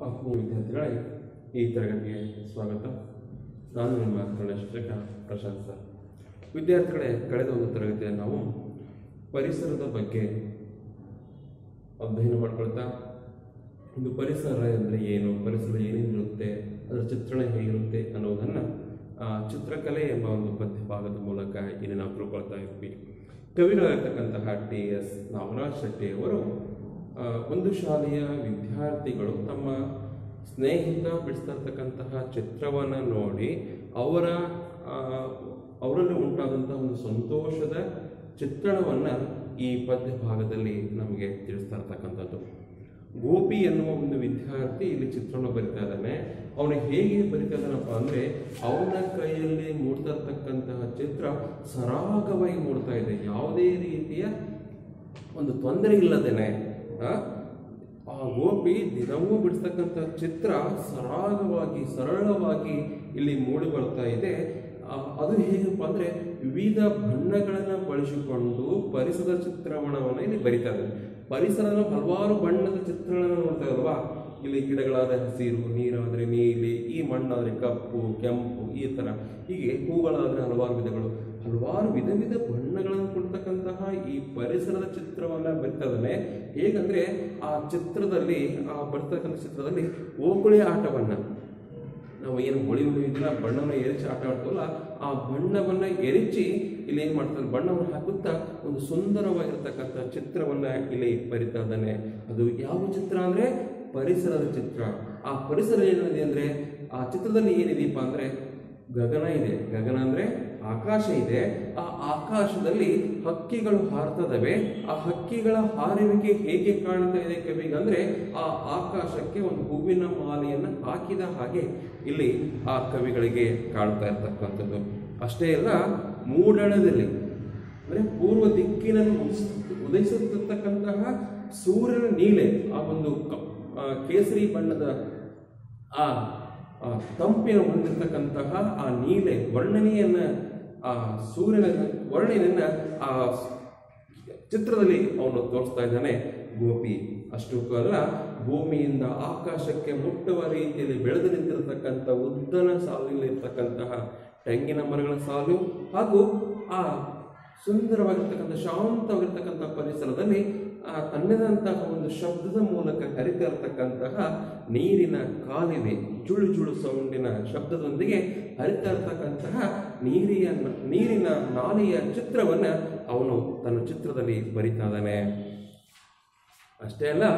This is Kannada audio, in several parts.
ಆತ್ಮೀಯ ವಿದ್ಯಾರ್ಥಿಗಳೇ ಈ ತರಗತಿಗೆ ಸ್ವಾಗತ ನಾನು ನಿಮ್ಮ ಕನ್ನಡ ಶಿಕ್ಷಕ ಪ್ರಶಾಂತ್ ಸರ್ ವಿದ್ಯಾರ್ಥಿಗಳೇ ಕಳೆದ ಒಂದು ತರಗತಿಯಲ್ಲಿ ನಾವು ಪರಿಸರದ ಬಗ್ಗೆ ಅಧ್ಯಯನ ಮಾಡ್ಕೊಳ್ತಾ ಒಂದು ಪರಿಸರ ಅಂದರೆ ಏನು ಪರಿಸರ ಏನೇನಿರುತ್ತೆ ಅದರ ಚಿತ್ರಣ ಹೇಗಿರುತ್ತೆ ಅನ್ನೋದನ್ನು ಆ, ಚಿತ್ರಕಲೆ ಎಂಬ ಒಂದು ಪದ್ಯ ಭಾಗದ ಮೂಲಕ ಇಲ್ಲಿ ನಾವು ತಿಳ್ಕೊಳ್ತಾ ಇದ್ವಿ ಕವಿಗಳಾಗಿರ್ತಕ್ಕಂತಹ ಟಿ ಎಸ್ ನಾಗರಾಜ್ ಶೆಟ್ಟಿ ಅವರು ಆ, ಒಂದು ಶಾಲೆಯ ವಿದ್ಯಾರ್ಥಿಗಳು ತಮ್ಮ ಸ್ನೇಹಿತ ಬಿಡಿಸ್ತಾ ಇರ್ತಕ್ಕಂತಹ ಚಿತ್ರವನ್ನು ನೋಡಿ ಅವರ ಆ, ಅವರಲ್ಲಿ ಉಂಟಾದಂತಹ ಒಂದು ಸಂತೋಷದ ಚಿತ್ರಣವನ್ನು ಈ ಪದ್ಯ ಭಾಗದಲ್ಲಿ ನಮಗೆ ತಿಳಿಸ್ತಾ ಇರ್ತಕ್ಕಂಥದ್ದು ಗೋಪಿ ಎನ್ನುವ ಒಂದು ವಿದ್ಯಾರ್ಥಿ ಇಲ್ಲಿ ಚಿತ್ರವನ್ನು ಬರಿತಾ ಇದ್ದಾನೆ ಅವನು ಹೇಗೆ ಬರಿತಾ ಇದ್ದಾನಪ್ಪ ಅಂದರೆ ಅವನ ಕೈಯಲ್ಲಿ ಮೂಡ್ತಾ ಇರ್ತಕ್ಕಂತಹ ಚಿತ್ರ ಸರಾಗವಾಗಿ ಮೂಡ್ತಾ ಇದೆ ಯಾವುದೇ ರೀತಿಯ ಒಂದು ತೊಂದರೆ ಇಲ್ಲದೇನೆ ಆ, ಆ ಗೋಪಿ ದಿನವೂ ಬಿಡಿಸ್ತಕ್ಕಂಥ ಚಿತ್ರ ಸರಾಗವಾಗಿ ಸರಳವಾಗಿ ಇಲ್ಲಿ ಮೂಡಿ ಬರ್ತಾ ಇದೆ ಆ, ಅದು ಹೇಗಪ್ಪ ಅಂದರೆ ವಿವಿಧ ಬಣ್ಣಗಳನ್ನು ಬಳಸಿಕೊಂಡು ಪರಿಸರದ ಚಿತ್ರಣವನ್ನು ಇಲ್ಲಿ ಬರಿತಾ ಇದ್ದಾರೆ ಪರಿಸರದ ಹಲವಾರು ಬಣ್ಣದ ಚಿತ್ರಗಳನ್ನು ನೋಡ್ತಾ ಇಲ್ವಾ ಇಲ್ಲಿ ಗಿಡಗಳಾದ ಹಸಿರು ನೀರಾದರೆ ನೀಲಿ ಈ ಮಣ್ಣಾದರೆ ಕಪ್ಪು ಕೆಂಪು ಈ ಥರ ಹೀಗೆ ಹೂಗಳಾದರೆ ಹಲವಾರು ವಿಧಗಳು ಹಲವಾರು ವಿಧ ವಿಧ ಬಣ್ಣಗಳನ್ನು ಕೊಡ್ತಕ್ಕಂತಹ ಈ ಪರಿಸರದ ಚಿತ್ರವನ್ನು ಬರಿತಾ ಇದ್ದಾನೆ ಹೇಗಂದ್ರೆ ಆ ಚಿತ್ರದಲ್ಲಿ ಆ ಬರ್ತಕ್ಕಂಥ ಚಿತ್ರದಲ್ಲಿ ಓಕುಳಿ ಆಟವನ್ನು ನಾವು ಏನು ಹೋಳಿ ಹುಣ್ಣಿಮೆ ದಿನ ಬಣ್ಣವನ್ನು ಎರಚಿ ಆಟ ಆಡ್ತೀವಲ್ಲ ಆ ಬಣ್ಣವನ್ನು ಎರಚಿ ಇಲ್ಲಿ ಏನು ಮಾಡ್ತಾರೆ ಬಣ್ಣವನ್ನು ಹಾಕುತ್ತಾ ಒಂದು ಸುಂದರವಾಗಿರ್ತಕ್ಕಂಥ ಚಿತ್ರವನ್ನು ಇಲ್ಲಿ ಬರಿತಾ ಇದ್ದಾನೆ ಅದು ಯಾವ ಚಿತ್ರ ಅಂದರೆ ಪರಿಸರದ ಚಿತ್ರ ಆ ಪರಿಸರ ಏನಿದೆ ಅಂದರೆ ಆ ಚಿತ್ರದಲ್ಲಿ ಏನಿದೆಯಪ್ಪ ಅಂದರೆ ಗಗನ ಇದೆ ಗಗನ ಅಂದರೆ ಆಕಾಶ ಇದೆ ಆ ಆಕಾಶದಲ್ಲಿ ಹಕ್ಕಿಗಳು ಹಾರ್ತದವೆ ಆ ಹಕ್ಕಿಗಳ ಹಾರುವಿಕೆ ಹೇಗೆ ಕಾಣ್ತಾ ಇದೆ ಕವಿಗಂದ್ರೆ ಆ ಆಕಾಶಕ್ಕೆ ಒಂದು ಹೂವಿನ ಮಾಲೆಯನ್ನು ಹಾಕಿದ ಹಾಗೆ ಇಲ್ಲಿ ಆ ಕವಿಗಳಿಗೆ ಕಾಣ್ತಾ ಇರ್ತಕ್ಕಂಥದ್ದು ಅಷ್ಟೇ ಅಲ್ಲ ಮೂಡಣದಲ್ಲಿ ಅಂದರೆ ಪೂರ್ವ ದಿಕ್ಕಿನಲ್ಲಿ ಉದಿಸ್- ಉದಯಿಸುತ್ತಿರ್ತಕ್ಕಂತಹ ಸೂರ್ಯನ ನೀಲೆ ಆ ಒಂದು ಕ- ಆ ಕೇಸರಿ ಬಣ್ಣದ ಆ ಆ ತಂಪಿನ ಹೊಂದಿರತಕ್ಕಂತಹ ಆ ನೀಲೆ ವರ್ಣನೆಯನ್ನ ಆ ಸೂರ್ಯನ ವರ್ಣನೆಯನ್ನ ಆ ಸ್- ಚಿತ್ರದಲ್ಲಿ ಅವನು ತೋರಿಸ್ತಾ ಇದ್ದಾನೆ ಗೋಪಿ ಅಷ್ಟು ಅಲ್ಲ ಭೂಮಿಯಿಂದ ಆಕಾಶಕ್ಕೆ ಮುಟ್ಟುವ ರೀತಿಯಲ್ಲಿ ಬೆಳೆದು ನಿಂತಿರತಕ್ಕಂಥ ಉದ್ದನ ಸಾಲಿನಲ್ಲಿರ್ತಕ್ಕಂತಹ ತೆಂಗಿನ ಮರಗಳ ಸಾಲು ಹಾಗೂ ಆ ಸುಂದರವಾಗಿರ್ತಕ್ಕಂಥ ಶಾಂತವಾಗಿರ್ತಕ್ಕಂಥ ಪರಿಸರದಲ್ಲಿ ಆ ತನ್ನದಂತಹ ಒಂದು ಶಬ್ದದ ಮೂಲಕ ಹರಿತಾ ಇರತಕ್ಕಂತಹ ನೀರಿನ ಕಾಲಿವೆ ಜುಳು ಜುಳು ಸೌಂಡಿನ ಶಬ್ದದೊಂದಿಗೆ ಹರಿತಾ ಇರತಕ್ಕಂತಹ ನೀರಿಯ ನೀರಿನ ನಾಲೆಯ ಚಿತ್ರವನ್ನು ಅವನು ತನ್ನ ಚಿತ್ರದಲ್ಲಿ ಬರಿತಾ ಇದ್ದಾನೆ ಅಷ್ಟೇ ಅಲ್ಲ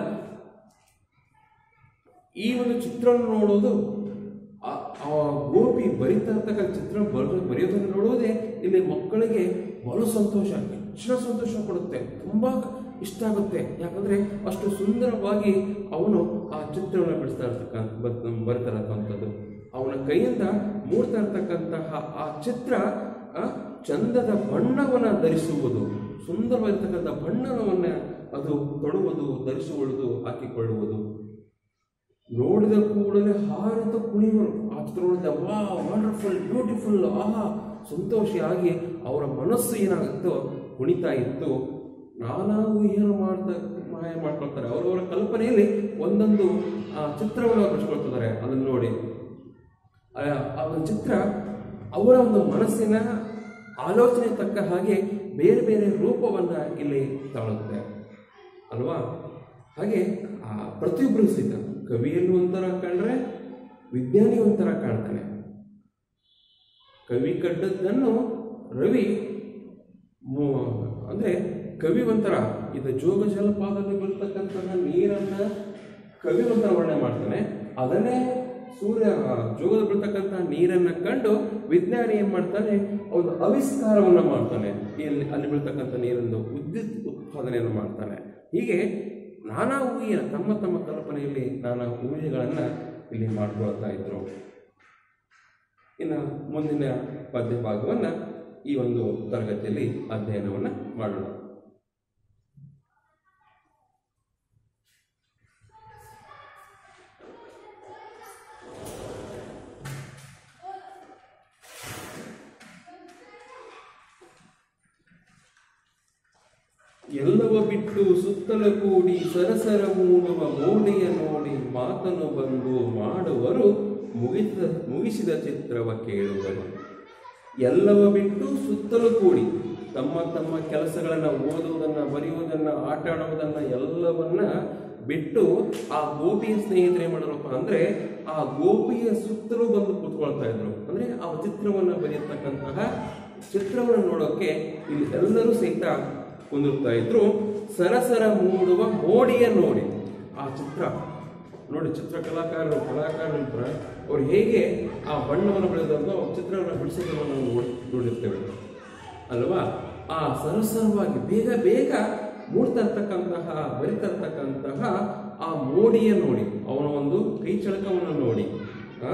ಈ ಒಂದು ಚಿತ್ರವನ್ನು ನೋಡೋದು ಆ- ಆ ಗೋಪಿ ಬರಿತಾ ಇರ್ತಕ್ಕಂಥ ಚಿತ್ರ ಬರ ಬರೆಯೋದನ್ನು ನೋಡುವುದೇ ಇಲ್ಲಿ ಮಕ್ಕಳಿಗೆ ಬಹಳ ಸಂತೋಷ ಹೆಚ್ಚಿನ ಸಂತೋಷ ಕೊಡುತ್ತೆ ತುಂಬಾ ಇಷ್ಟ ಆಗುತ್ತೆ ಯಾಕಂದ್ರೆ ಅಷ್ಟು ಸುಂದರವಾಗಿ ಅವನು ಆ ಚಿತ್ರವನ್ನು ಬಿಡಿಸ್ತಾ ಇರ್ತಕ್ಕಂಥ ಬ- ಬರಿತಾ ಇರ್ತಕ್ಕಂಥದ್ದು ಅವನ ಕೈಯಿಂದ ಮೂಡ್ತಾ ಇರ್ತಕ್ಕಂತಹ ಆ ಚಿತ್ರ ಆ, ಚಂದದ ಬಣ್ಣವನ್ನು ಧರಿಸುವುದು ಸುಂದರವಾಗಿರ್ತಕ್ಕಂಥ ಬಣ್ಣವನ್ನು ಅದು ತೊಡುವುದು ಧರಿಸಿಕೊಳ್ಳುವುದು ಹಾಕಿಕೊಳ್ಳುವುದು ನೋಡಿದ ಕೂಡಲೇ ಹಾರತ ಕುಣಿವರು ಆ ಚಿತ್ರ ನೋಡಿದ ವಾ ವಂಡರ್ಫುಲ್ ಬ್ಯೂಟಿಫುಲ್ ಆಹಾ ಸಂತೋಷಿಯಾಗಿ ಅವರ ಮನಸ್ಸು ಏನಾಗುತ್ತೋ ಕುಣಿತಾ ಇತ್ತು ನಾನಾ ಊಹೆಯನ್ನು ಮಾಡ್ತಾ ಮಾಯ ಮಾಡ್ಕೊಳ್ತಾರೆ ಅವರವರ ಕಲ್ಪನೆಯಲ್ಲಿ ಒಂದೊಂದು ಆ, ಚಿತ್ರವನ್ನು ಅವ್ರು ಬಿಡಿಸ್ಕೊಳ್ತಿದ್ದಾರೆ ಅದನ್ನು ನೋಡಿ ಆ ಆ ಒಂದು ಚಿತ್ರ ಅವರ ಒಂದು ಮನಸ್ಸಿನ ಆಲೋಚನೆ ತಕ್ಕ ಹಾಗೆ ಬೇರೆ ಬೇರೆ ರೂಪವನ್ನು ಇಲ್ಲಿ ತಾಳುತ್ತೆ ಅಲ್ವಾ ಹಾಗೆ ಆ ಪ್ರತಿಯೊಬ್ಬರು ಸಹಿತ ಕವಿಯಲ್ಲಿ ಒಂಥರ ಕಂಡ್ರೆ ವಿಜ್ಞಾನಿ ಒಂಥರ ಕಾಣ್ತಾನೆ ಕವಿ ಕಡ್ಡದ್ದನ್ನು ರವಿ ಮು- ಅಂದ್ರೆ ಕವಿ ಒಂಥರ ಇದು ಜೋಗ ಜಲಪಾತದಲ್ಲಿ ಬರ್ತಕ್ಕಂತಹ ನೀರನ್ನ ಕವಿ ಒಂಥರ ವರ್ಣನೆ ಮಾಡ್ತಾನೆ ಅದನ್ನೇ ಸೂರ್ಯ ಆ ಜೋಗದಲ್ಲಿ ಬರ್ತಕ್ಕಂತಹ ನೀರನ್ನ ಕಂಡು ವಿಜ್ಞಾನಿ ಏನ್ ಮಾಡ್ತಾನೆ ಒಂದು ಆವಿಷ್ಕಾರವನ್ನ ಮಾಡ್ತಾನೆ ಇಲ್ಲಿ ಅಲ್ಲಿ ಬೀಳ್ತಕ್ಕಂಥ ನೀರನ್ನು ವಿದ್ಯುತ್ ಉತ್ಪಾದನೆಯನ್ನು ಮಾಡ್ತಾನೆ ಹೀಗೆ ನಾನಾ ಊಹೆಯ ತಮ್ಮ ತಮ್ಮ ಕಲ್ಪನೆಯಲ್ಲಿ ನಾನಾ ಊಹೆಗಳನ್ನು ಇಲ್ಲಿ ಮಾಡ್ಕೊಳ್ತಾ ಇದ್ರು ಇನ್ನು ಮುಂದಿನ ಪದ್ಯ ಭಾಗವನ್ನು ಈ ಒಂದು ತರಗತಿಯಲ್ಲಿ ಅಧ್ಯಯನವನ್ನು ಮಾಡೋಣ ಎಲ್ಲವ ಬಿಟ್ಟು ಸುತ್ತಲ ಕೂಡಿ ಸರಸರ ಮೂಡುವ ಮೋಡಿಯ ನೋಡಿ ಮಾತನು ಬಂದು ಮಾಡುವರು ಮುಗಿದ ಮುಗಿಸಿದ ಚಿತ್ರವ ಕೇಳುವರು ಎಲ್ಲವ ಬಿಟ್ಟು ಸುತ್ತಲೂ ಕೂಡಿ ತಮ್ಮ ತಮ್ಮ ಕೆಲಸಗಳನ್ನು ಓದುವುದನ್ನು ಬರೆಯುವುದನ್ನು ಆಟ ಆಡುವುದನ್ನು ಎಲ್ಲವನ್ನ ಬಿಟ್ಟು ಆ ಗೋಪಿಯ ಸ್ನೇಹಿತರು ಏನ್ ಮಾಡಿದ್ರಪ್ಪ ಅಂದ್ರೆ ಆ ಗೋಪಿಯ ಸುತ್ತಲೂ ಬಂದು ಕೂತ್ಕೊಳ್ತಾ ಇದ್ರು ಅಂದ್ರೆ ಆ ಚಿತ್ರವನ್ನು ಬರೆಯತಕ್ಕಂತಹ ಚಿತ್ರವನ್ನು ನೋಡೋಕೆ ಇಲ್ಲಿ ಎಲ್ಲರೂ ಸಹಿತ ಕುಂದಿರ್ತಾ ಇದ್ರು ಸರಸರ ಮೂಡುವ ಮೋಡಿಯ ನೋಡಿ ಆ ಚಿತ್ರ ನೋಡಿ ಚಿತ್ರಕಲಾಕಾರರು ಕಲಾಕಾರರು ಇರ್ತಾರೆ ಅವ್ರು ಹೇಗೆ ಆ ಬಣ್ಣವನ್ನು ಬೆಳೆದಂತ ಚಿತ್ರವನ್ನು ಬಿಡಿಸೋದನ್ನು ನಾವು ನೋಡಿ ನೋಡಿರ್ತೇವೆ ಅಲ್ವಾ ಆ ಸರಸರವಾಗಿ ಬೇಗ ಬೇಗ ಮೂಡ್ತಾ ಇರ್ತಕ್ಕಂತಹ ಬರಿತಿರ್ತಕ್ಕಂತಹ ಆ ಮೋಡಿಯ ನೋಡಿ ಅವನ ಒಂದು ಕೈ ಚಳಕವನ್ನು ನೋಡಿ ಆ,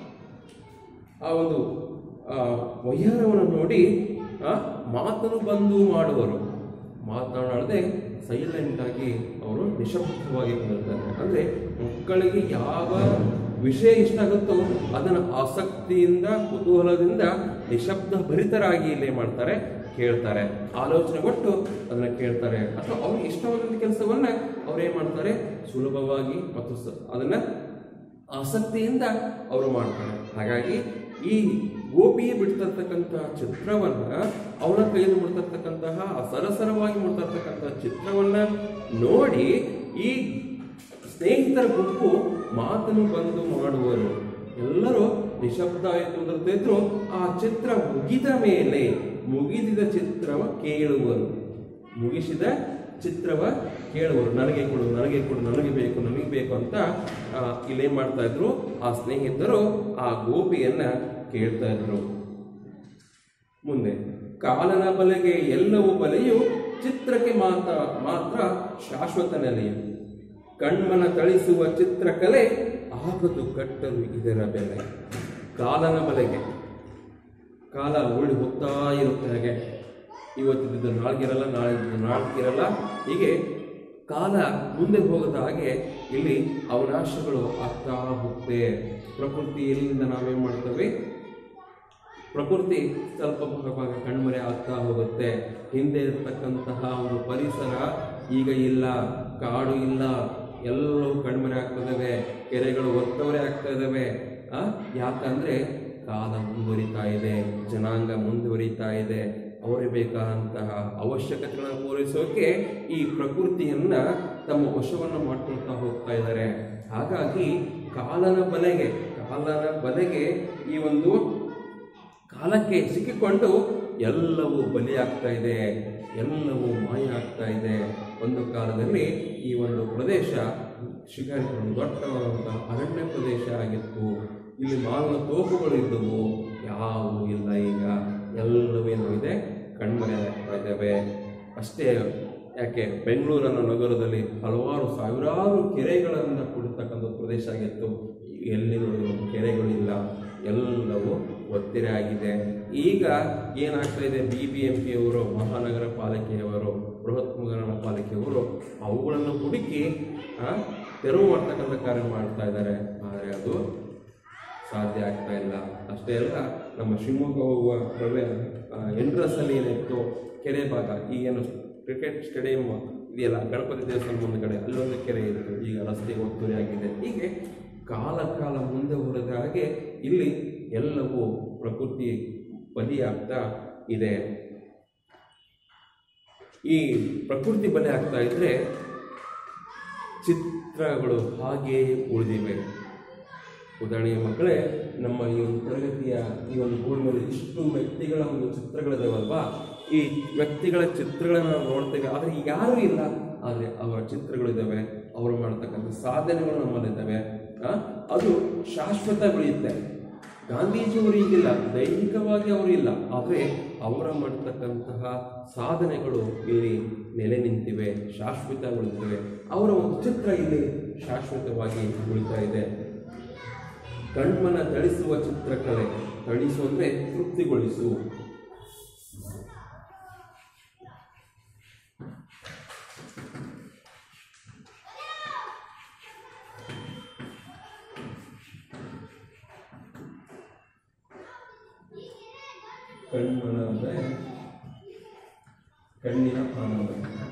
ಆ ಒಂದು ಆ, ವಯ್ಯಾರವನ್ನು ನೋಡಿ ಆ, ಮಾತನ್ನು ಬಂದು ಮಾಡುವರು ಮಾತನಾಡದೆ ಸೈಲೆಂಟ್ ಆಗಿ ಅವರು ನಿಶಬ್ದವಾಗಿ ಕುಳಿರ್ತಾರೆ ಅಂದ್ರೆ ಮಕ್ಕಳಿಗೆ ಯಾವ ವಿಷಯ ಇಷ್ಟ ಆಗುತ್ತೋ ಅದನ್ನು ಆಸಕ್ತಿಯಿಂದ ಕುತೂಹಲದಿಂದ ನಿಶಬ್ದ ಭರಿತರಾಗಿ ಇಲ್ಲಿ ಏನ್ ಮಾಡ್ತಾರೆ ಕೇಳ್ತಾರೆ ಆಲೋಚನೆ ಕೊಟ್ಟು ಅದನ್ನ ಕೇಳ್ತಾರೆ ಅಥವಾ ಅವ್ರಿಗೆ ಇಷ್ಟವಾದಂಥ ಕೆಲಸವನ್ನ ಅವ್ರು ಏನ್ ಮಾಡ್ತಾರೆ ಸುಲಭವಾಗಿ ಮತ್ತು ಸ- ಅದನ್ನ ಆಸಕ್ತಿಯಿಂದ ಅವರು ಮಾಡ್ತಾರೆ ಹಾಗಾಗಿ ಈ ಗೋಪಿ ಬಿಡ್ತಿರ್ತಕ್ಕಂತಹ ಚಿತ್ರವನ್ನ ಅವನ ಕೈಯಲ್ಲಿ ಮುಡ್ತಿರ್ತಕ್ಕಂತಹ ಆ ಸರಸರವಾಗಿ ಮುಡ್ತಿರ್ತಕ್ಕಂತಹ ಚಿತ್ರವನ್ನ ನೋಡಿ ಈ ಸ್ನೇಹಿತರ ಗುಂಪು ಮಾತನ್ನು ಬಂದು ಮಾಡುವರು ಎಲ್ಲರೂ ನಿಶಬ್ದ ಕುಂದಿರ್ತಾ ಇದ್ರು ಆ ಚಿತ್ರ ಮುಗಿದ ಮೇಲೆ ಮುಗಿದಿದ ಚಿತ್ರವ ಕೇಳುವರು ಮುಗಿಸಿದ ಚಿತ್ರವ ಕೇಳುವರು ನನಗೆ ಕೊಡು ನನಗೆ ಕೊಡು ನನಗೆ ಬೇಕು ನನಗೆ ಬೇಕು ಅಂತ ಆ, ಇಲ್ಲೇನ್ ಮಾಡ್ತಾ ಇದ್ರು ಆ ಸ್ನೇಹಿತರು ಆ ಗೋಪಿಯನ್ನ ಕೇಳ್ತಾ ಇದ್ರು ಮುಂದೆ ಕಾಲನ ಬಲೆಗೆ ಎಲ್ಲವೂ ಬಲೆಯು ಚಿತ್ರಕ್ಕೆ ಮಾತ್ರ ಮಾತ್ರ ಶಾಶ್ವತ ನೆಲೆಯು ಕಣ್ಮನ ತಳಿಸುವ ಚಿತ್ರಕಲೆ ಆಗದು ಕಟ್ಟಲು ಇದರ ಬೆಲೆ ಕಾಲನ ಬಲೆಗೆ ಕಾಲ ಉರುಳಿ ಹೋಗ್ತಾ ಇರುತ್ತೆ ಹಾಗೆ ಇವತ್ತಿದ್ದು ನಾಳ್ಗಿರಲ್ಲ ನಾಳೆ ನಾಳ್ಗಿರಲ್ಲ ಹೀಗೆ ಕಾಲ ಮುಂದೆ ಹೋಗದ ಹಾಗೆ ಇಲ್ಲಿ ಅವನಾಶಗಳು ಆಗ್ತಾ ಹೋಗುತ್ತೆ ಪ್ರಕೃತಿ ಎಲ್ಲಿಂದ ನಾವೇನ್ ಮಾಡ್ತೇವೆ ಪ್ರಕೃತಿ ಸ್ವಲ್ಪ ಭಾಗ ಭಾಗ ಕಣ್ಮರೆ ಆಗ್ತಾ ಹೋಗುತ್ತೆ ಹಿಂದೆ ಇರತಕ್ಕಂತಹ ಒಂದು ಪರಿಸರ ಈಗ ಇಲ್ಲ ಕಾಡು ಇಲ್ಲ ಎಲ್ಲವೂ ಕಣ್ಮರೆ ಆಗ್ತದವೆ ಕೆರೆಗಳು ಒತ್ತವರೆ ಆಗ್ತಾ ಇದಾವೆ ಆ ಯಾಕಂದ್ರೆ ಕಾಲ ಮುಂದುವರಿತಾ ಇದೆ ಜನಾಂಗ ಮುಂದುವರಿತಾ ಇದೆ ಅವರಿಗೆ ಬೇಕಾದಂತಹ ಅವಶ್ಯಕತೆಗಳನ್ನು ಪೂರೈಸೋಕೆ ಈ ಪ್ರಕೃತಿಯನ್ನ ತಮ್ಮ ವಶವನ್ನು ಮಾಡ್ಕೊಳ್ತಾ ಹೋಗ್ತಾ ಇದ್ದಾರೆ ಹಾಗಾಗಿ ಕಾಲನ ಬಲೆಗೆ ಕಾಲನ ಬಲೆಗೆ ಈ ಒಂದು ಕಾಲಕ್ಕೆ ಸಿಕ್ಕಿಕೊಂಡು ಎಲ್ಲವೂ ಬಲಿಯಾಗ್ತಾ ಇದೆ ಎಲ್ಲವೂ ಮಾಯ ಆಗ್ತಾ ಇದೆ ಒಂದು ಕಾಲದಲ್ಲಿ ಈ ಒಂದು ಪ್ರದೇಶ ಶಿಕಾರಿಪುರ ಒಂದು ದೊಡ್ಡವಾದಂತಹ ಅರಣ್ಯ ಪ್ರದೇಶ ಆಗಿತ್ತು ಇಲ್ಲಿ ಮಾವಿನ ತೋಪುಗಳು ಇದ್ದವು ಯಾವುವು ಇಲ್ಲ ಈಗ ಎಲ್ಲವೇನು ಇದೆ ಕಣ್ಮರೆ ಆಗ್ತಾ ಇದ್ದಾವೆ ಅಷ್ಟೇ ಯಾಕೆ ಬೆಂಗಳೂರನ್ನ ನಗರದಲ್ಲಿ ಹಲವಾರು ಸಾವಿರಾರು ಕೆರೆಗಳಿಂದ ಕೂಡಿರ್ತಕ್ಕಂಥ ಪ್ರದೇಶ ಆಗಿತ್ತು ಎಲ್ಲಿ ನೋಡಿದ್ರು ಕೆರೆಗಳಿಲ್ಲ ಎಲ್ಲವೂ ಒತ್ತಿರೆ ಆಗಿದೆ ಈಗ ಏನಾಗ್ತಾ ಇದೆ ಬಿ ಬಿ ಎಂ ಪಿಯವರು ಮಹಾನಗರ ಪಾಲಿಕೆಯವರು ಬೃಹತ್ ನಗರ ಪಾಲಿಕೆಯವರು ಅವುಗಳನ್ನು ಹುಡುಕಿ ಆ, ತೆರವು ಮಾಡ್ತಕ್ಕಂಥ ಕಾರ್ಯ ಮಾಡ್ತಾ ಇದ್ದಾರೆ ಆದರೆ ಅದು ಸಾಧ್ಯ ಆಗ್ತಾ ಇಲ್ಲ ಅಷ್ಟೇ ಅಲ್ಲ ನಮ್ಮ ಶಿವಮೊಗ್ಗ ಹೋಗುವ ರವೆ ಎಂಟ್ರಸ್ ಅಲ್ಲಿ ಏನಿತ್ತು ಕೆರೆ ಭಾಗ ಈಗೇನು ಕ್ರಿಕೆಟ್ ಸ್ಟೇಡಿಯಂ ಇದೆಯಲ್ಲ ಗಣಪತಿ ದೇವಸ್ಥಾನ ಮುಂದ್ಗಡೆ ಅಲ್ಲೊಂದು ಕೆರೆ ಇತ್ತು ಈಗ ರಸ್ತೆ ಒತ್ತುವರಿ ಆಗಿದೆ ಹೀಗೆ ಕಾಲ ಕಾಲ ಮುಂದೆ ಹೋದ ಹಾಗೆ ಇಲ್ಲಿ ಎಲ್ಲವೂ ಪ್ರಕೃತಿ ಬಲಿಯಾಗ್ತಾ ಇದೆ ಈ ಪ್ರಕೃತಿ ಬಲಿ ಆಗ್ತಾ ಇದ್ರೆ ಚಿತ್ರಗಳು ಹಾಗೆಯೇ ಉಳಿದಿವೆ ಉದಾಹರಣೆಗೆ ಮಕ್ಕಳೇ ನಮ್ಮ ಈ ಒಂದು ತರಗತಿಯ ಈ ಒಂದು ಬೋರ್ಡ್ ಮೇಲೆ ಇಷ್ಟು ವ್ಯಕ್ತಿಗಳ ಒಂದು ಚಿತ್ರಗಳಿದಾವಲ್ವಾ ಈ ವ್ಯಕ್ತಿಗಳ ಚಿತ್ರಗಳನ್ನ ನಾವು ನೋಡ್ತೇವೆ ಆದರೆ ಯಾರೂ ಇಲ್ಲ ಆದರೆ ಅವರ ಚಿತ್ರಗಳಿದ್ದಾವೆ ಅವರು ಮಾಡ್ತಕ್ಕಂಥ ಸಾಧನೆಗಳು ನಮ್ಮಲ್ಲಿದ್ದಾವೆ ಆ, ಅದು ಶಾಶ್ವತ ಬೆಳೆಯುತ್ತೆ ಗಾಂಧೀಜಿಯವರು ಈಗಿಲ್ಲ ದೈಹಿಕವಾಗಿ ಅವರು ಇಲ್ಲ ಆದರೆ ಅವರ ಮಾಡ್ತಕ್ಕಂತಹ ಸಾಧನೆಗಳು ಇಲ್ಲಿ ನೆಲೆ ನಿಂತಿವೆ ಶಾಶ್ವತ ಉಳಿದಿವೆ ಅವರ ಒಂದು ಚಿತ್ರ ಇಲ್ಲಿ ಶಾಶ್ವತವಾಗಿ ಉಳಿತಾ ಇದೆ ಕಣ್ಮನ ತಳಿಸುವ ಚಿತ್ರಕಲೆ ತಳಿಸು ಅಂದ್ರೆ ತೃಪ್ತಿಗೊಳಿಸು ಕಣ್ಮನ ಅಂದ್ರೆ ಕಣ್ಣಿನ ಆನಂದ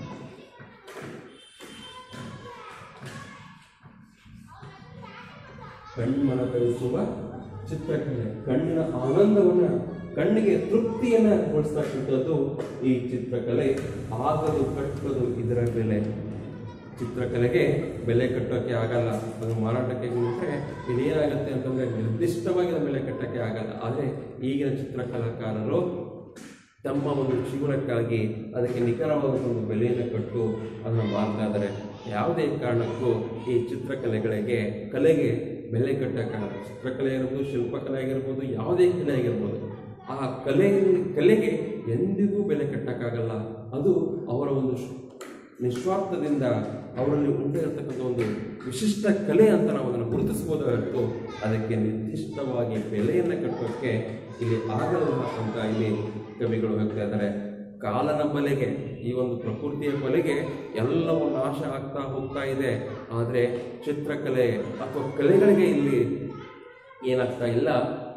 ಕಣ್ಮನ ತರಿಸುವ ಚಿತ್ರಕಲೆ ಕಣ್ಣಿನ ಆನಂದವನ್ನ ಕಣ್ಣಿಗೆ ತೃಪ್ತಿಯನ್ನ ಗೊಳಿಸ್ತಕ್ಕಂಥದ್ದು ಈ ಚಿತ್ರಕಲೆ ಆಗದು ಕಟ್ಟದು ಇದರ ಬೆಲೆ ಚಿತ್ರಕಲೆಗೆ ಬೆಲೆ ಕಟ್ಟೋಕೆ ಆಗಲ್ಲ ಅದು ಮಾರಾಟಕ್ಕೆ ನಿಂತರೆ ಇದೇನಾಗುತ್ತೆ ಅಂತಂದ್ರೆ ನಿರ್ದಿಷ್ಟವಾಗಿ ಅದರ ಬೆಲೆ ಕಟ್ಟೋಕೆ ಆಗಲ್ಲ ಆದರೆ ಈಗಿನ ಚಿತ್ರಕಲಾಕಾರರು ತಮ್ಮ ಒಂದು ಜೀವನಕ್ಕಾಗಿ ಅದಕ್ಕೆ ನಿಖರವಾದ ಒಂದು ಬೆಲೆಯನ್ನು ಕೊಟ್ಟು ಅದನ್ನು ಮಾರ್ತಾ ಇದ್ದಾರೆ ಯಾವುದೇ ಕಾರಣಕ್ಕೂ ಈ ಚಿತ್ರಕಲೆಗಳಿಗೆ ಕಲೆಗೆ ಬೆಲೆ ಕಟ್ಟಕ್ಕಾಗಲ್ಲ ಚಿತ್ರಕಲೆ ಇರ್ಬೋದು ಶಿಲ್ಪಕಲೆ ಆಗಿರ್ಬೋದು ಯಾವುದೇ ಕಲೆ ಆಗಿರ್ಬೋದು ಆ ಕಲೆ ಕಲೆಗೆ ಎಂದಿಗೂ ಬೆಲೆ ಕಟ್ಟಕ್ಕಾಗಲ್ಲ ಅದು ಅವರ ಒಂದು ಶ್- ನಿಸ್ವಾರ್ಥದಿಂದ ಅವರಲ್ಲಿ ಉಂಟಿರತಕ್ಕಂಥ ಒಂದು ವಿಶಿಷ್ಟ ಕಲೆ ಅಂತ ನಾವು ಅದನ್ನು ಗುರುತಿಸಬಹುದು ಹೊರತು ಅದಕ್ಕೆ ನಿರ್ದಿಷ್ಟವಾಗಿ ಬೆಲೆಯನ್ನು ಕಟ್ಟೋಕ್ಕೆ ಇಲ್ಲಿ ಆಗಲ್ಲ ಅಂತ ಇಲ್ಲಿ ಕವಿಗಳು ಹೇಳ್ತಾ ಇದ್ದಾರೆ ಕಾಲನ ಬಲೆಗೆ ಈ ಒಂದು ಪ್ರಕೃತಿಯ ಬಲೆಗೆ ಎಲ್ಲವೂ ನಾಶ ಆಗ್ತಾ ಹೋಗ್ತಾ ಇದೆ ಆದರೆ ಚಿತ್ರಕಲೆ ಅಥವಾ ಕಲೆಗಳಿಗೆ ಇಲ್ಲಿ ಏನಾಗ್ತಾ ಇಲ್ಲ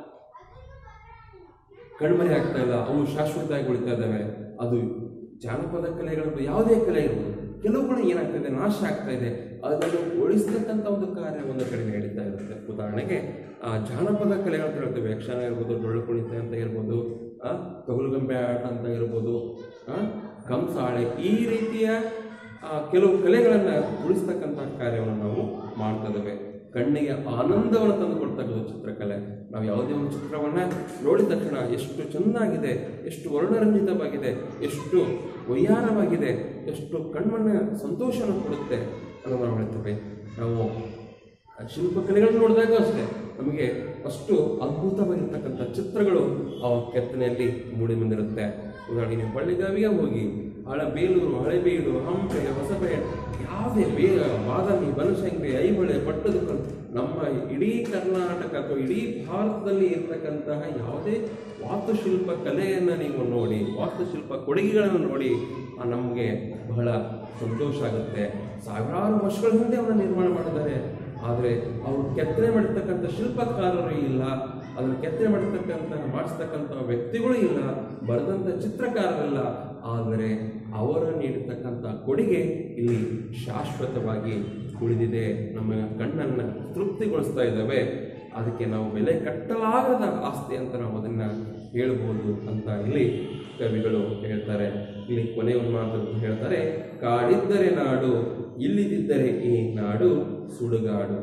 ಕಣ್ಮರೆ ಆಗ್ತಾ ಇಲ್ಲ ಅವು ಶಾಶ್ವತವಾಗಿ ಉಳಿತಾ ಇದ್ದಾವೆ ಅದು ಜಾನಪದ ಕಲೆಗಳು ಯಾವುದೇ ಕಲೆ ಇರ್ಬೋದು ಕೆಲವುಗಳು ಏನಾಗ್ತದೆ ನಾಶ ಆಗ್ತಾ ಇದೆ ಅದನ್ನು ಉಳಿಸ್ತಕ್ಕಂಥ ಒಂದು ಕಾರ್ಯ ಒಂದು ಕಡೆ ನಡೀತಾ ಇರುತ್ತೆ ಉದಾಹರಣೆಗೆ ಆ ಜಾನಪದ ಕಲೆಗಳು ಅಂತ ಹೇಳ್ತೇವೆ ಯಕ್ಷಗಾನ ಇರ್ಬೋದು ಡೊಳ್ಳು ಕುಣಿತ ಅಂತ ಇರ್ಬೋದು ಆ, ತೊಗಲುಗೊಂಬೆ ಆಟ ಅಂತ ಇರ್ಬೋದು ಆ, ಕಂಸಾಳೆ ಈ ರೀತಿಯ ಆ, ಕೆಲವು ಕಲೆಗಳನ್ನು ಉಳಿಸ್ತಕ್ಕಂಥ ಕಾರ್ಯವನ್ನು ನಾವು ಮಾಡ್ತಾ ಇದ್ದೇವೆ ಕಣ್ಣಿಗೆ ಆನಂದವನ್ನು ತಂದು ಕೊಡ್ತಕ್ಕಂಥ ಚಿತ್ರಕಲೆ ನಾವು ಯಾವುದೇ ಒಂದು ಚಿತ್ರವನ್ನು ನೋಡಿದ ತಕ್ಷಣ ಎಷ್ಟು ಚೆನ್ನಾಗಿದೆ ಎಷ್ಟು ವರ್ಣರಂಜಿತವಾಗಿದೆ ಎಷ್ಟು ವಯ್ಯಾರವಾಗಿದೆ ಎಷ್ಟು ಕಣ್ಮಣ್ಣ ಸಂತೋಷವನ್ನು ಕೊಡುತ್ತೆ ಅನ್ನೋದು ನಾವು ಹೇಳ್ತೇವೆ ನಾವು ಆ ಶಿಲ್ಪಕಲೆಗಳನ್ನು ನೋಡಿದಾಗ ಅಷ್ಟೇ ನಮಗೆ ಅಷ್ಟು ಅದ್ಭುತವಾಗಿರ್ತಕ್ಕಂಥ ಚಿತ್ರಗಳು ಆ ಕೆತ್ತನೆಯಲ್ಲಿ ಮೂಡಿ ಬಂದಿರುತ್ತೆ ಉದಾಹರಣೆಗೆ ನೀವು ಬಳ್ಳಿಗಾವಿಗೆ ಹೋಗಿ ಹಳೆ ಬೇಲೂರು ಹಳೆಬೀಡು ಹಂಪೆ ಹೊಸಪೇಟೆ ಯಾವುದೇ ಬೇ ಬಾದಾಮಿ ಬನಶಂಕರಿ ಐಹೊಳೆ ಪಟ್ಟದಕಲ್ಲು ನಮ್ಮ ಇಡೀ ಕರ್ನಾಟಕ ಅಥವಾ ಇಡೀ ಭಾರತದಲ್ಲಿ ಇರ್ತಕ್ಕಂತಹ ಯಾವುದೇ ವಾಸ್ತುಶಿಲ್ಪ ಕಲೆಯನ್ನು ನೀವು ನೋಡಿ ವಾಸ್ತುಶಿಲ್ಪ ಕೊಡುಗೆಗಳನ್ನು ನೋಡಿ ಆ ನಮಗೆ ಬಹಳ ಸಂತೋಷ ಆಗುತ್ತೆ ಸಾವಿರಾರು ವರ್ಷಗಳ ಹಿಂದೆ ಅವನ್ನ ನಿರ್ಮಾಣ ಮಾಡಿದ್ದಾರೆ ಆದರೆ ಅವರು ಕೆತ್ತನೆ ಮಾಡಿರ್ತಕ್ಕಂಥ ಶಿಲ್ಪಕಾರರು ಇಲ್ಲ ಅದನ್ನು ಕೆತ್ತನೆ ಮಾಡಿರ್ತಕ್ಕಂಥ ಮಾಡಿಸ್ತಕ್ಕಂಥ ವ್ಯಕ್ತಿಗಳು ಇಲ್ಲ ಬರೆದಂಥ ಚಿತ್ರಕಾರರಿಲ್ಲ ಆದರೆ ಅವರು ನೀಡಿರ್ತಕ್ಕಂಥ ಕೊಡುಗೆ ಇಲ್ಲಿ ಶಾಶ್ವತವಾಗಿ ಉಳಿದಿದೆ ನಮ್ಮ ಕಣ್ಣನ್ನು ತೃಪ್ತಿಗೊಳಿಸ್ತಾ ಇದ್ದಾವೆ ಅದಕ್ಕೆ ನಾವು ಬೆಲೆ ಕಟ್ಟಲಾಗದ ಆಸ್ತಿ ಅಂತ ನಾವು ಅದನ್ನ ಹೇಳ್ಬೋದು ಅಂತ ಇಲ್ಲಿ ಕವಿಗಳು ಹೇಳ್ತಾರೆ ಇಲ್ಲಿ ಕೊನೆ ಒಂದು ಮಾತು ಹೇಳ್ತಾರೆ ಕಾಡಿದ್ದರೆ ನಾಡು ಇಲ್ಲಿದ್ದರೆ ಈ ನಾಡು ಸುಡುಗಾಡು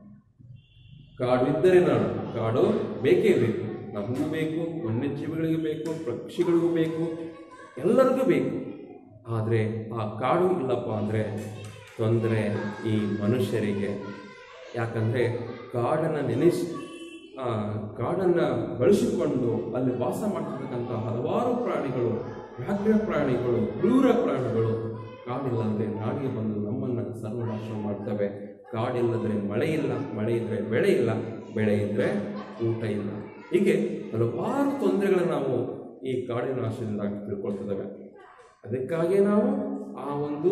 ಕಾಡು ಇದ್ದರೆ ನಾಡು ಕಾಡು ಬೇಕೇ ಬೇಕು ನಮಗೂ ಬೇಕು ವನ್ಯಜೀವಿಗಳಿಗೂ ಬೇಕು ಪಕ್ಷಿಗಳಿಗೂ ಬೇಕು ಎಲ್ಲರಿಗೂ ಬೇಕು ಆದರೆ ಆ ಕಾಡು ಇಲ್ಲಪ್ಪ ಅಂದರೆ ತೊಂದರೆ ಈ ಮನುಷ್ಯರಿಗೆ ಯಾಕಂದರೆ ಕಾಡನ್ನು ನೆನೆಸಿ ಆ, ಕಾಡನ್ನು ಬಳಸಿಕೊಂಡು ಅಲ್ಲಿ ವಾಸ ಮಾಡ್ತಿರ್ತಕ್ಕಂಥ ಹಲವಾರು ಪ್ರಾಣಿಗಳು ವ್ಯಾಘ್ರ ಪ್ರಾಣಿಗಳು ಕ್ರೂರ ಪ್ರಾಣಿಗಳು ಕಾಡಿಲ್ಲಂದ್ರೆ ನಾಡಿಗೆ ಬಂದು ನಮ್ಮನ್ನು ಸರ್ವನಾಶ ಮಾಡ್ತವೆ ಕಾಡಿಲ್ಲದ್ರೆ ಮಳೆ ಇಲ್ಲ ಮಳೆ ಇದ್ದರೆ ಬೆಳೆ ಇಲ್ಲ ಬೆಳೆ ಇದ್ದರೆ ಊಟ ಇಲ್ಲ ಹೀಗೆ ಹಲವಾರು ತೊಂದರೆಗಳನ್ನು ನಾವು ಈ ಕಾಡಿನ ನಾಶದಿಂದ ತಿಳ್ಕೊಳ್ತಿದ್ದೇವೆ ಅದಕ್ಕಾಗಿ ನಾವು ಆ ಒಂದು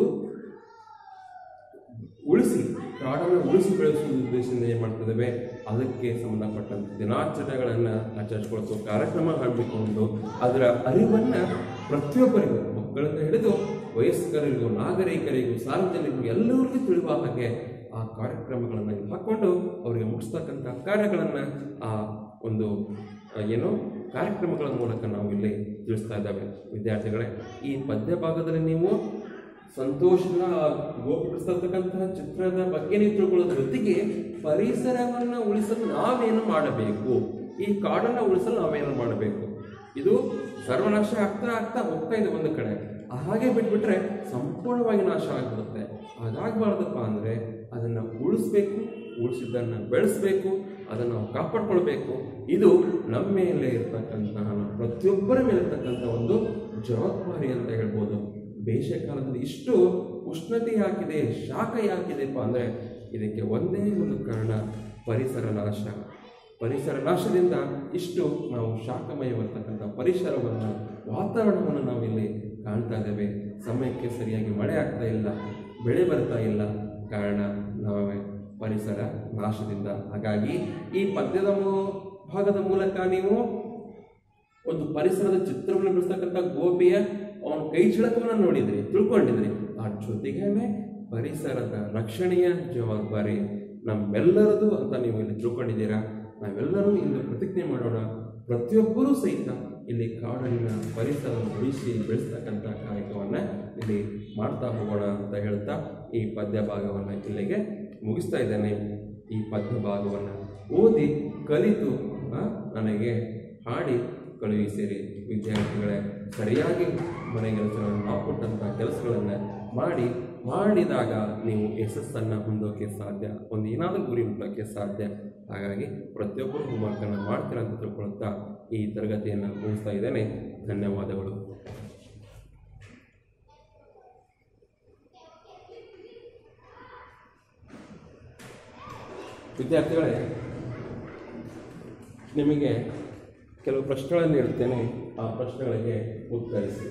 ಉಳಿಸಿ ಕಾಡನ್ನು ಉಳಿಸಿ ಬೆಳೆಸುವ ಉದ್ದೇಶದಿಂದ ಏನು ಮಾಡ್ತಿದ್ದೇವೆ ಅದಕ್ಕೆ ಸಂಬಂಧಪಟ್ಟಂತ ದಿನಾಚರಣೆಗಳನ್ನು ಆಚರಿಸಿಕೊಳಿಸುವ ಕಾರ್ಯಕ್ರಮ ಹಮ್ಮಿಕೊಂಡು ಅದರ ಅರಿವನ್ನು ಪ್ರತಿಯೊಬ್ಬರಿಗೂ ಮಕ್ಕಳಿಂದ ಹಿಡಿದು ವಯಸ್ಕರಿಗೂ ನಾಗರಿಕರಿಗೂ ಸಾರ್ವಜನಿಕರಿಗೂ ಎಲ್ಲರಿಗೂ ತಿಳಿಯುವ ಹಾಗೆ ಆ ಕಾರ್ಯಕ್ರಮಗಳನ್ನು ಇಲ್ಲಿ ಹಾಕ್ಕೊಂಡು ಅವರಿಗೆ ಮುಗಿಸ್ತಕ್ಕಂಥ ಕಾರ್ಯಗಳನ್ನು ಆ ಒಂದು ಆ, ಏನು ಕಾರ್ಯಕ್ರಮಗಳ ಮೂಲಕ ನಾವು ಇಲ್ಲಿ ತಿಳಿಸ್ತಾ ಇದ್ದಾವೆ ವಿದ್ಯಾರ್ಥಿಗಳೇ ಈ ಪದ್ಯ ಭಾಗದಲ್ಲಿ ನೀವು ಸಂತೋಷದ ಗೋಪಿಸ್ತಕ್ಕಂತಹ ಚಿತ್ರದ ಬಗ್ಗೆ ನೀವು ತಿಳ್ಕೊಳ್ಳೋದ್ರ ಜೊತೆಗೆ ಪರಿಸರವನ್ನು ಉಳಿಸಲು ನಾವೇನು ಮಾಡಬೇಕು ಈ ಕಾಡನ್ನು ಉಳಿಸಲು ನಾವೇನು ಮಾಡಬೇಕು ಇದು ಸರ್ವನಾಶ ಆಗ್ತಾ ಆಗ್ತಾ ಹೋಗ್ತಾ ಇದೆ ಒಂದು ಕಡೆ ಹಾಗೆ ಬಿಟ್ಬಿಟ್ರೆ ಸಂಪೂರ್ಣವಾಗಿ ನಾಶ ಆಗಿಬಿಡುತ್ತೆ ಹಾಗಾಗಬಾರ್ದಪ್ಪ ಅಂದರೆ ಅದನ್ನು ಉಳಿಸ್ಬೇಕು ಉಳಿಸಿದ್ದನ್ನು ಬೆಳೆಸಬೇಕು ಅದನ್ನು ನಾವು ಕಾಪಾಡ್ಕೊಳ್ಬೇಕು ಇದು ನಮ್ಮ ಮೇಲೆ ಇರ್ತಕ್ಕಂತಹ ನಮ್ಮ ಪ್ರತಿಯೊಬ್ಬರ ಮೇಲೆ ಇರ್ತಕ್ಕಂಥ ಒಂದು ಜವಾಬ್ದಾರಿ ಅಂತ ಹೇಳ್ಬೋದು ಬೇಸಿಗೆ ಕಾಲದಲ್ಲಿ ಇಷ್ಟು ಉಷ್ಣತೆ ಯಾಕಿದೆ ಶಾಖ ಯಾಕಿದೆಪ್ಪ ಅಂದರೆ ಇದಕ್ಕೆ ಒಂದೇ ಒಂದು ಕಾರಣ ಪರಿಸರ ನಾಶ ಪರಿಸರ ನಾಶದಿಂದ ಇಷ್ಟು ನಾವು ಶಾಖಮಯವಾಗಿರ್ತಕ್ಕಂಥ ಪರಿಸರವನ್ನು ವಾತಾವರಣವನ್ನು ನಾವಿಲ್ಲಿ ಕಾಣ್ತಾ ಇದ್ದೇವೆ ಸಮಯಕ್ಕೆ ಸರಿಯಾಗಿ ಮಳೆ ಆಗ್ತಾ ಇಲ್ಲ ಬೆಳೆ ಬರ್ತಾ ಇಲ್ಲ ಕಾರಣ ನಾವೇ ಪರಿಸರ ನಾಶದಿಂದ ಹಾಗಾಗಿ ಈ ಪದ್ಯದ ಮೂ- ಭಾಗದ ಮೂಲಕ ನೀವು ಒಂದು ಪರಿಸರದ ಚಿತ್ರವನ್ನು ಬಿಡಿಸ್ತಕ್ಕಂಥ ಗೋಪಿಯ ಅವನ ಕೈ ಚಳಕವನ್ನು ನೋಡಿದ್ರಿ ತಿಳ್ಕೊಂಡಿದ್ರಿ ಆ ಜೊತೆಗೇನೆ ಪರಿಸರದ ರಕ್ಷಣೆಯ ಜವಾಬ್ದಾರಿ ನಮ್ಮೆಲ್ಲರದು ಅಂತ ನೀವು ಇಲ್ಲಿ ತಿಳ್ಕೊಂಡಿದ್ದೀರಾ ನಾವೆಲ್ಲರೂ ಇಂದು ಪ್ರತಿಜ್ಞೆ ಮಾಡೋಣ ಪ್ರತಿಯೊಬ್ಬರೂ ಸಹಿತ ಇಲ್ಲಿ ಕಾಡನ್ನ ಪರಿಸರವನ್ನು ಉಳಿಸಿ ಬೆಳೆಸ್ತಕ್ಕಂಥ ಕಾರ್ಯಕ್ರಮವನ್ನು ಇಲ್ಲಿ ಮಾಡ್ತಾ ಹೋಗೋಣ ಅಂತ ಹೇಳ್ತಾ ಈ ಪದ್ಯ ಭಾಗವನ್ನು ಇಲ್ಲಿಗೆ ಮುಗಿಸ್ತಾ ಇದ್ದೇನೆ ಈ ಪದ್ಯ ಭಾಗವನ್ನು ಓದಿ ಕಲಿತು ಆ, ನನಗೆ ಹಾಡಿ ಕಳುಹಿಸಿರಿ ವಿದ್ಯಾರ್ಥಿಗಳೇ ಸರಿಯಾಗಿ ಮನೆ ಕೆಲಸಗಳನ್ನು ನಾವು ಕೊಟ್ಟಂಥ ಕೆಲಸಗಳನ್ನು ಮಾಡಿ ಮಾಡಿದಾಗ ನೀವು ಯಶಸ್ಸನ್ನು ಹೊಂದೋಕೆ ಸಾಧ್ಯ ಒಂದು ಏನಾದರೂ ಗುರಿ ಮುಟ್ಟೋಕ್ಕೆ ಸಾಧ್ಯ ಹಾಗಾಗಿ ಪ್ರತಿಯೊಬ್ಬರು ಹೋಮ್ವರ್ಕನ್ನು ಮಾಡ್ತೀರ ಅಂತ ತಿಳ್ಕೊಳ್ತಾ ಈ ತರಗತಿಯನ್ನು ಮುಗಿಸ್ತಾ ಇದ್ದೇನೆ ಧನ್ಯವಾದಗಳು ವಿದ್ಯಾರ್ಥಿಗಳೇ ನಿಮಗೆ ಕೆಲವು ಪ್ರಶ್ನೆಗಳನ್ನು ನೀಡುತ್ತೇನೆ ಆ ಪ್ರಶ್ನೆಗಳಿಗೆ ಉತ್ತರಿಸಿ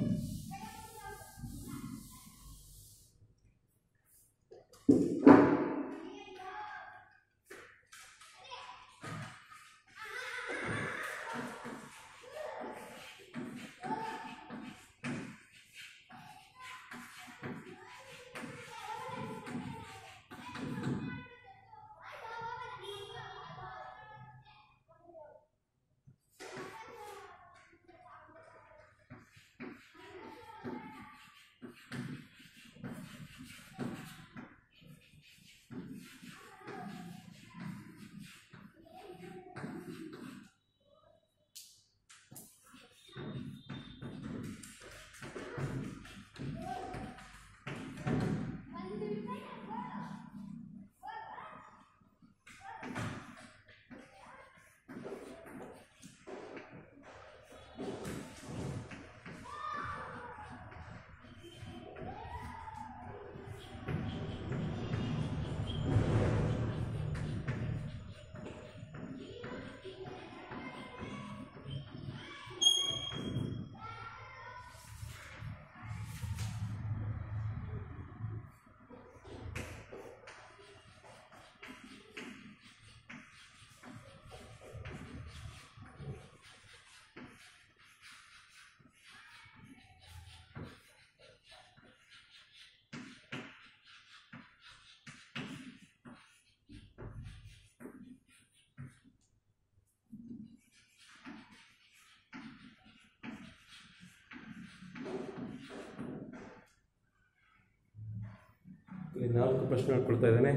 ಇಲ್ಲಿ ನಾಲ್ಕು ಪ್ರಶ್ನೆಗಳು ಕೊಡ್ತಾ ಇದ್ದೇನೆ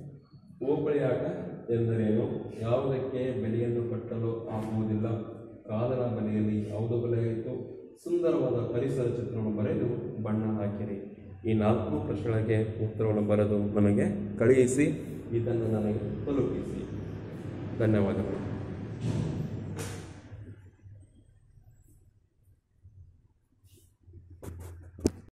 ಓಬಳಿ ಆಟ ಎಂದರೇನು ಯಾವುದಕ್ಕೆ ಬೆಲೆಯನ್ನು ಕಟ್ಟಲು ಆಗುವುದಿಲ್ಲ ಕಾದರ ಬಲೆಯಲ್ಲಿ ಯಾವುದು ಬಲೆಯಾಯಿತು ಸುಂದರವಾದ ಪರಿಸರ ಚಿತ್ರವನ್ನು ಬರೆದು ಬಣ್ಣ ಹಾಕಿರಿ ಈ ನಾಲ್ಕು ಪ್ರಶ್ನೆಗಳಿಗೆ ಉತ್ತರವನ್ನು ಬರೆದು ನನಗೆ ಕಳುಹಿಸಿ ಇದನ್ನು ನನಗೆ ತಲುಪಿಸಿ ಧನ್ಯವಾದಗಳು